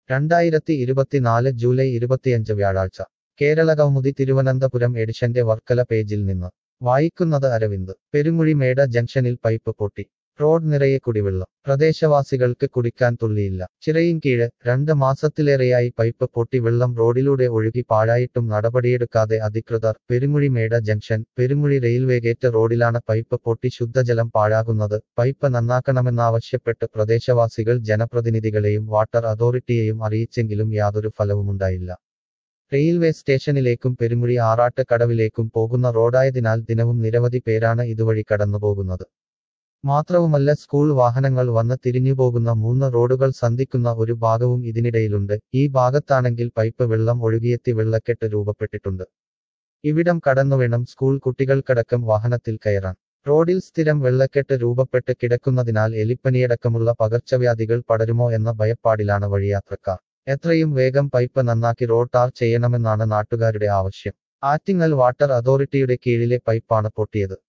രണ്ടായിരത്തി ഇരുപത്തിനാല് ജൂലൈ ഇരുപത്തിയഞ്ച് വ്യാഴാഴ്ച കേരള കൗമുദി തിരുവനന്തപുരം എഡിഷന്റെ വർക്കല പേജിൽ നിന്ന് വായിക്കുന്നത് അരവിന്ദ് പെരുമുഴിമേട ജംഗ്ഷനിൽ പൈപ്പ് പൊട്ടി റോഡ് നിറയെ കുടിവെള്ളം പ്രദേശവാസികൾക്ക് കുടിക്കാൻ തുള്ളിയില്ല ചിറയിൻകീഴ് രണ്ട് മാസത്തിലേറെയായി പൈപ്പ് പൊട്ടി വെള്ളം റോഡിലൂടെ ഒഴുകി പാഴായിട്ടും നടപടിയെടുക്കാതെ അധികൃതർ Perumuzhimeda junction Perumuzhi railway gate റോഡിലാണ് പൈപ്പ് പൊട്ടി ശുദ്ധജലം പാഴാകുന്നത് പൈപ്പ് നന്നാക്കണമെന്നാവശ്യപ്പെട്ട് പ്രദേശവാസികൾ ജനപ്രതിനിധികളെയും വാട്ടർ അതോറിറ്റിയെയും അറിയിച്ചെങ്കിലും യാതൊരു ഫലവുമുണ്ടായില്ല റെയിൽവേ സ്റ്റേഷനിലേക്കും പെരുമുഴി ആറാട്ട് കടവിലേക്കും പോകുന്ന റോഡായതിനാൽ ദിനവും നിരവധി പേരാണ് ഇതുവഴി കടന്നുപോകുന്നത് മാത്രവുമല്ല സ്കൂൾ വാഹനങ്ങൾ വന്ന് തിരിഞ്ഞുപോകുന്ന മൂന്ന് റോഡുകൾ സന്ധിക്കുന്ന ഒരു ഭാഗവും ഇതിനിടയിലുണ്ട് ഈ ഭാഗത്താണെങ്കിൽ പൈപ്പ് വെള്ളം ഒഴുകിയെത്തി വെള്ളക്കെട്ട് രൂപപ്പെട്ടിട്ടുണ്ട് ഇവിടം കടന്നുവേണം സ്കൂൾ കുട്ടികൾക്കടക്കം വാഹനത്തിൽ കയറാൻ റോഡിൽ സ്ഥിരം വെള്ളക്കെട്ട് രൂപപ്പെട്ട് കിടക്കുന്നതിനാൽ എലിപ്പനിയടക്കമുള്ള പകർച്ചവ്യാധികൾ പടരുമോ എന്ന ഭയപ്പാടിലാണ് വഴിയാത്രക്കാർ എത്രയും വേഗം പൈപ്പ് നന്നാക്കി റോഡ് ടാർ ചെയ്യണമെന്നാണ് നാട്ടുകാരുടെ ആവശ്യം ആറ്റിങ്ങൽ വാട്ടർ അതോറിറ്റിയുടെ കീഴിലെ പൈപ്പാണ് പൊട്ടിയത്